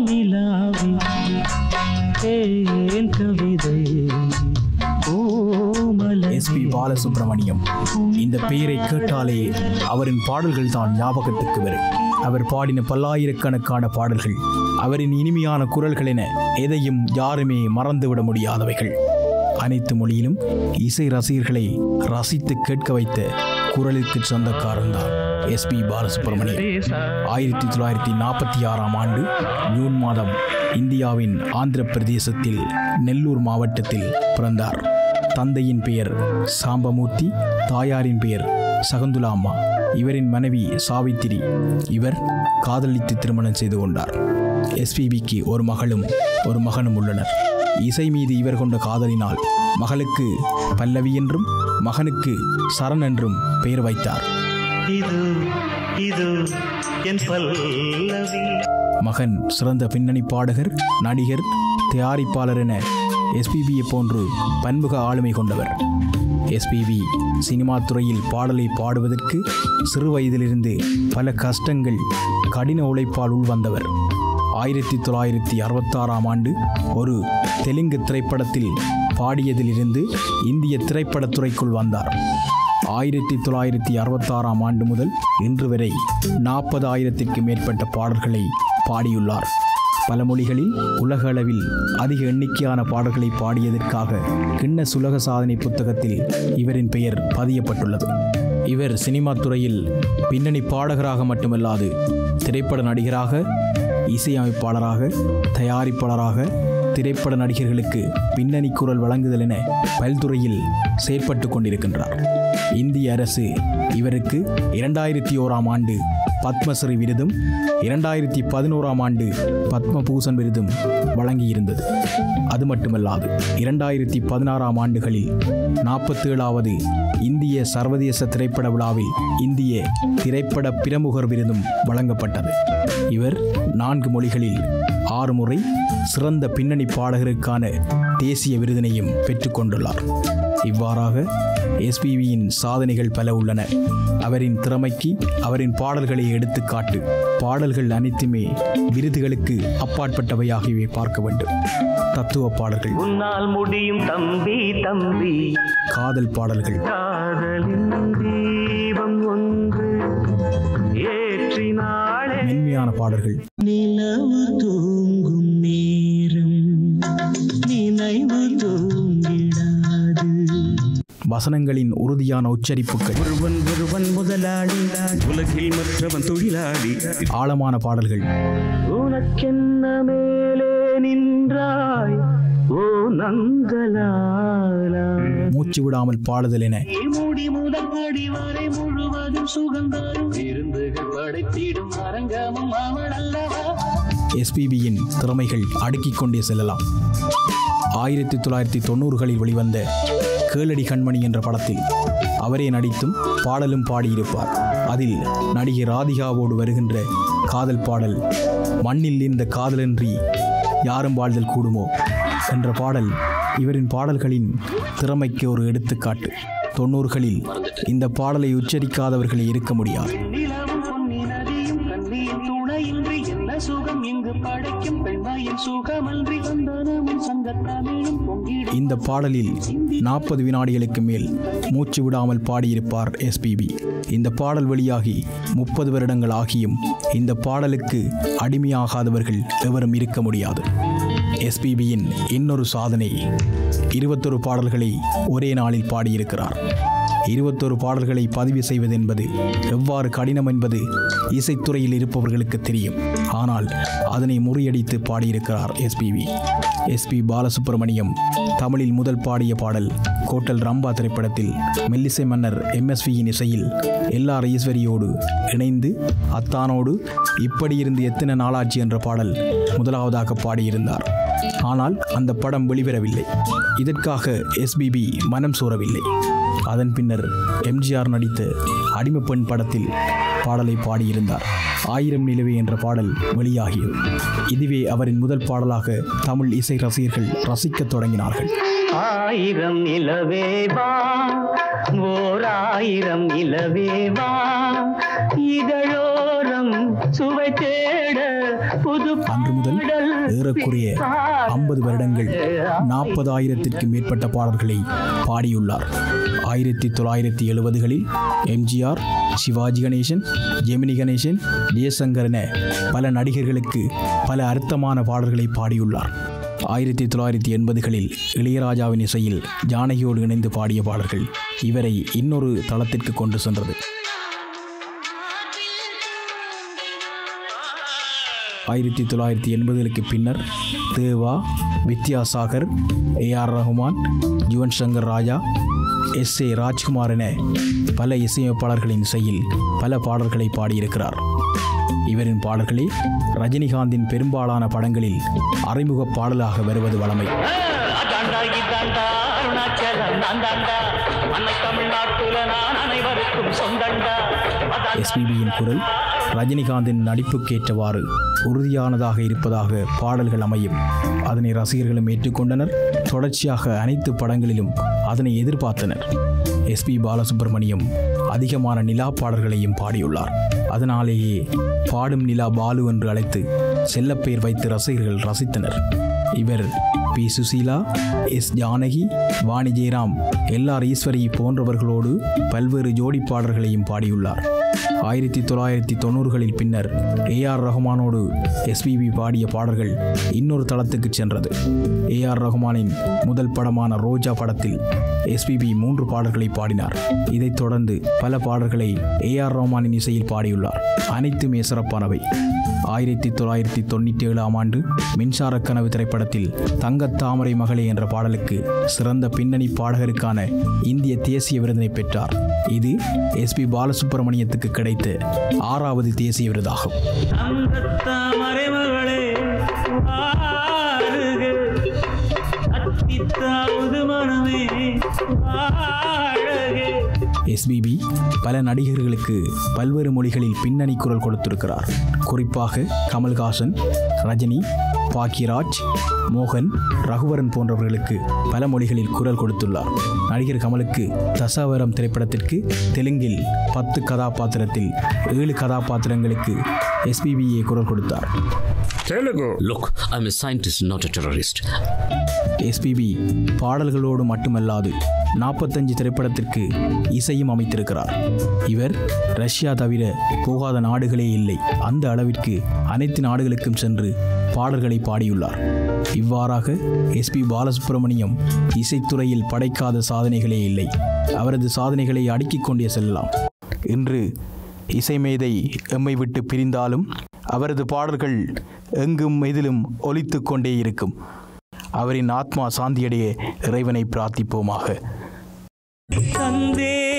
நிலாவி ஏன் கவிதை ஓமலை எஸ்பி பாலசுப்ரமணியம் இந்த பெயரை கேட்டாலே அவரின் பாடல்கள் தான் ஞாபகத்துக்கு வரும் அவர் பாடின பல்லாயிரக்கணக்கான பாடல்கள் அவரின் இனிமையான குரல்கள் என எதையும் யாருமே மறந்துவிட முடியாதவைகள் அனைத்து மொழியிலும் இசை ரசிகர்களை ரசித்து கேட்க வைத்த குரலுக்கு சொந்தக்காரன் தான் எஸ்பி பாலசுப்ரமணியம் ஆயிரத்தி தொள்ளாயிரத்தி நாற்பத்தி ஆறாம் ஆண்டு ஜூன் மாதம் இந்தியாவின் ஆந்திர பிரதேசத்தில் நெல்லூர் மாவட்டத்தில் பிறந்தார் தந்தையின் பெயர் சாம்பமூர்த்தி தாயாரின் பெயர் சகந்துலா அம்மா இவரின் மனைவி சாவித்திரி இவர் காதலித்து திருமணம் செய்து கொண்டார் எஸ்பிபிக்கு ஒரு மகளும் ஒரு மகனும் உள்ளனர் இசை மீது இவர் கொண்ட காதலினால் மகளுக்கு பல்லவி என்றும் மகனுக்கு சரண் என்றும் பெயர் வைத்தார் இது இது என் பல்லவி மகன் சிறந்த பின்னணி பாடகர் நடிகர் தயாரிப்பாளர் என எஸ்பிபியை போன்று பன்முக ஆளுமை கொண்டவர் எஸ்பிபி சினிமா துறையில் பாடலை பாடுவதற்கு சிறு வயதிலிருந்து பல கஷ்டங்கள் கடின உழைப்பால் உள்வந்தவர் ஆயிரத்தி தொள்ளாயிரத்தி அறுபத்தாறாம் ஆண்டு ஒரு தெலுங்கு திரைப்படத்தில் பாடியதிலிருந்து இந்திய திரைப்படத்துறைக்குள் வந்தார் ஆயிரத்தி தொள்ளாயிரத்தி அறுபத்தாறாம் ஆண்டு முதல் இன்று வரை நாற்பது ஆயிரத்திற்கு மேற்பட்ட பாடல்களை பாடியுள்ளார் பல மொழிகளில் உலக அளவில் அதிக எண்ணிக்கையான பாடல்களை பாடியதற்காக கின்னஸ் உலக சாதனை புத்தகத்தில் இவரின் பெயர் பதியப்பட்டுள்ளது இவர் சினிமா துறையில் பின்னணி பாடகராக மட்டுமல்லாது திரைப்பட நடிகராக இசையமைப்பாளராக தயாரிப்பாளராக திரைப்பட நடிகர்களுக்கு பின்னணி குரல் வழங்குதல் என பல்துறையில் செயற்பட்டு கொண்டிருக்கின்றார் இந்திய அரசு இவருக்கு இரண்டாயிரத்தி ஓராம் ஆண்டு பத்மஸ்ரீ விருதும் இரண்டாயிரத்தி பதினோராம் ஆண்டு பத்மபூஷன் விருதும் வழங்கியிருந்தது அது மட்டுமல்லாது இரண்டாயிரத்தி பதினாறாம் ஆண்டுகளில் நாற்பத்தேழாவது இந்திய சர்வதேச திரைப்பட விழாவில் இந்திய திரைப்பட பிரமுகர் விருதும் வழங்கப்பட்டது இவர் நான்கு மொழிகளில் ஆறு முறை சிறந்த பின்னணி பாடகருக்கான தேசிய விருதினையும் பெற்றுக்கொண்டுள்ளார் இவ்வாறாக எஸ்பிவியின் சாதனைகள் பல உள்ளன அவரின் திறமைக்கு அவரின் பாடல்களை எடுத்துக்காட்டு பாடல்கள் அனைத்துமே விருதுகளுக்கு அப்பாற்பட்டவையாகவே பார்க்க வேண்டும் தத்துவ பாடல்கள் உன்னால் முடியும் தம்பி தம்பி காதல் பாடல்கள் காதலின் தீபம் ஒன்று ஏற்றினாளே மென்மையான பாடல்கள் நிலவு தூங்கும் நேரம் நினைவு தூங்கிடாது வசனங்களின் உறுதியான உச்சரிப்புகள் ஒருவன் ஒருவன் முதலாளி உலகில் மற்றவன் தொழிலாளி ஆழமான பாடல்கள் உனக்கென்ன மேலே நின்றாய் ஓ நங்கலாலா மூச்சு விடாமல் பாடுதல் என மூடி முதல் அடி வரை முழுவதும் சுகம் தரும் விருந்துகள் படைத்திடும் அரங்கமும் அவள் அல்லவா எஸ்பிபியின் திறமைகள் அடுக்கிக் கொண்டே செல்லலாம் ஆயிரத்தி தொள்ளாயிரத்தி தொண்ணூறுகளில் வெளிவந்த கேளடி கண்மணி என்ற படத்தில் அவரே நடித்தும் பாடலும் பாடியிருப்பார் அதில் நடிகை ராதிகாவோடு வருகின்ற காதல் பாடல் மண்ணில் இந்த காதலன்றி யாரும் வாழ்தல் கூடுமோ என்ற பாடல் இவரின் பாடல்களின் திறமைக்கு ஒரு எடுத்துக்காட்டு தொண்ணூறுகளில் இந்த பாடலை உச்சரிக்காதவர்களே இருக்க முடியாது நிலவும் பொன்னி நதியும் கண்ணியின் துணையின்றி என்ன சுகம் இங்கு படைக்கும் பெண்மையின் சுகமன்றி சந்தனமும் சங்கத்தமிழும் பொங்கிடும் இந்த பாடலில் நாற்பது வினாடிகளுக்கு மேல் மூச்சு விடாமல் பாடியிருப்பார் எஸ்பிபி இந்த பாடல் வெளியாகி முப்பது வருடங்கள் ஆகியும் இந்த பாடலுக்கு அடிமையாகாதவர்கள் எவரும் இருக்க முடியாது எஸ்பிபியின் இன்னொரு சாதனை இருபத்தொரு பாடல்களை ஒரே நாளில் பாடியிருக்கிறார் இருபத்தொரு பாடல்களை பதிவு செய்வது என்பது எவ்வாறு கடினம் என்பது இசைத்துறையில் இருப்பவர்களுக்கு தெரியும் ஆனால் அதனை முறியடித்து பாடியிருக்கிறார் எஸ்பிவி எஸ்பி பாலசுப்ரமணியம் தமிழில் முதல் பாடிய பாடல் கோட்டல் ரம்பா திரைப்படத்தில் மெல்லிசை மன்னர் எம்எஸ்வியின் இசையில் எல்லார் ஈஸ்வரியோடு இணைந்து அத்தானோடு இப்படி இருந்து எத்தனை நாளாச்சு என்ற பாடல் முதலாவதாக பாடியிருந்தார் ஆனால் அந்த படம் வெளிவரவில்லை இதற்காக எஸ்பிபி மனம் சோரவில்லை அதன் பின்னர் எம்ஜிஆர் நடித்த அடிமைப்பெண் படத்தில் பாடலை பாடியிருந்தார் ஆயிரம் நிலவே என்ற பாடல் வெளியாகியது இதுவே அவரின் முதல் பாடலாக தமிழ் இசை ரசிகர்கள் ரசிக்கத் தொடங்கினார்கள் ஆயிரம் நிலவேவா ஓர் ஆயிரம் நிலவேவா இதழோரம் சுவை தேட புது அன்று முதல் ஏறக்குறைய ஐம்பது வருடங்கள் நாற்பதாயிரத்திற்கு மேற்பட்ட பாடல்களை பாடியுள்ளார் ஆயிரத்தி தொள்ளாயிரத்தி எழுபதுகளில் எம்ஜிஆர் சிவாஜி கணேசன் ஜெமினி கணேசன் ஜெயசங்கர் என பல நடிகர்களுக்கு பல அர்த்தமான பாடல்களை பாடியுள்ளார் ஆயிரத்தி தொள்ளாயிரத்தி எண்பதுகளில் இளையராஜாவின் இசையில் ஜானகியோடு இணைந்து பாடிய பாடல்கள் இவரை இன்னொரு தளத்திற்கு கொண்டு சென்றது ஆயிரத்தி தொள்ளாயிரத்தி எண்பதுகளுக்கு பின்னர் Deva Vidyasagar A R Rahman Yuvan Shankar Raja S A Rajkumar என பல இசையமைப்பாளர்களின் இசையில் பல பாடல்களை பாடியிருக்கிறார் இவரின் பாடல்களே ரஜினிகாந்தின் பெரும்பாலான படங்களில் அறிமுக பாடலாக வருவது வழமை அதாண்டா இதாண்டா அருணாச்சலம் நான் தாண்டா அன்னை தமிழ்நாட்டுல நான் அனைவருக்கும் சொந்தண்டா அதான் எஸ்பிபியின் குரல் ரஜினிகாந்தின் நடிப்புக்கேற்றவாறு உறுதியானதாக இருப்பதாக பாடல்கள் அமையும் அதனை ரசிகர்களும் ஏற்றுக்கொண்டனர் தொடர்ச்சியாக அனைத்து படங்களிலும் அதனை எதிர்பார்த்தனர் எஸ்பி பாலசுப்ரமணியம் அதிகமான நிலா பாடல்களையும் பாடியுள்ளார் அதனாலேயே பாடும் நிலா பாலு என்று அழைத்து செல்லப்பெயர் வைத்து ரசிகர்கள் ரசித்தனர் இவர் P Susheela S Janaki Vani Jayaram L R Eswari போன்றவர்களோடு பல்வேறு ஜோடி பாடல்களையும் பாடியுள்ளார் ஆயிரத்தி தொள்ளாயிரத்தி தொண்ணூறுகளில் பின்னர் ஏ ஆர் ரஹ்மானோடு எஸ்பிபி பாடிய பாடல்கள் இன்னொரு தளத்துக்கு சென்றது ஏ ஆர் ரஹ்மானின் முதல் படமான ரோஜா படத்தில் எஸ்பிபி மூன்று பாடல்களை பாடினார் இதைத் தொடர்ந்து பல பாடல்களை ஏ ஆர் ரஹ்மானின் இசையில் பாடியுள்ளார் அனைத்துமே சிறப்பானவை ஆயிரத்தி தொள்ளாயிரத்தி தொண்ணூற்றி ஏழாம் ஆண்டு மின்சார கனவு திரைப்படத்தில் தங்கத் தாமரை மகளே என்ற பாடலுக்கு சிறந்த பின்னணி பாடகருக்கான இந்திய தேசிய விருதினை பெற்றார் இது எஸ்பி பாலசுப்ரமணியத்துக்கு கிடைத்த ஆறாவது தேசிய விருதாகும் தங்கத்தாமரை மகளே வாருக அத்தித்தாவது மனமே வாழக எஸ்பிபி பல நடிகர்களுக்கு பல்வேறு மொழிகளில் பின்னணி குரல் கொடுத்திருக்கிறார் குறிப்பாக கமல்ஹாசன் ரஜினி பாக்யராஜ் மோகன் ரகுவரன் போன்றவர்களுக்கு பல மொழிகளில் குரல் கொடுத்துள்ளார் நடிகர் கமலுக்கு தசாவரம் திரைப்படத்திற்கு தெலுங்கில் பத்து கதாபாத்திரத்தில் ஏழு கதாபாத்திரங்களுக்கு எஸ்பிபிஏ குரல் கொடுத்தார் Look, I'm a scientist, not a terrorist. SPB பாடல்களோடு மட்டுமல்லாது நாற்பத்தஞ்சு திரைப்படத்திற்கு இசையும் அமைத்திருக்கிறார் இவர் ரஷ்யா தவிர போகாத நாடுகளே இல்லை அந்த அளவிற்கு அனைத்து நாடுகளுக்கும் சென்று பாடல்களை பாடியுள்ளார் இவ்வாறாக எஸ்பி பாலசுப்ரமணியம் இசைத்துறையில் படைக்காத சாதனைகளே இல்லை அவரது சாதனைகளை அடுக்கிக் கொண்டே செல்லலாம் இன்று இசைமேதை எம்மை விட்டு பிரிந்தாலும் அவரது பாடல்கள் எங்கும் எதிலும் ஒலித்துக் கொண்டே இருக்கும் அவரின் ஆத்மா சாந்தியடைய இறைவனை பிரார்த்திப்போமாக தந்தே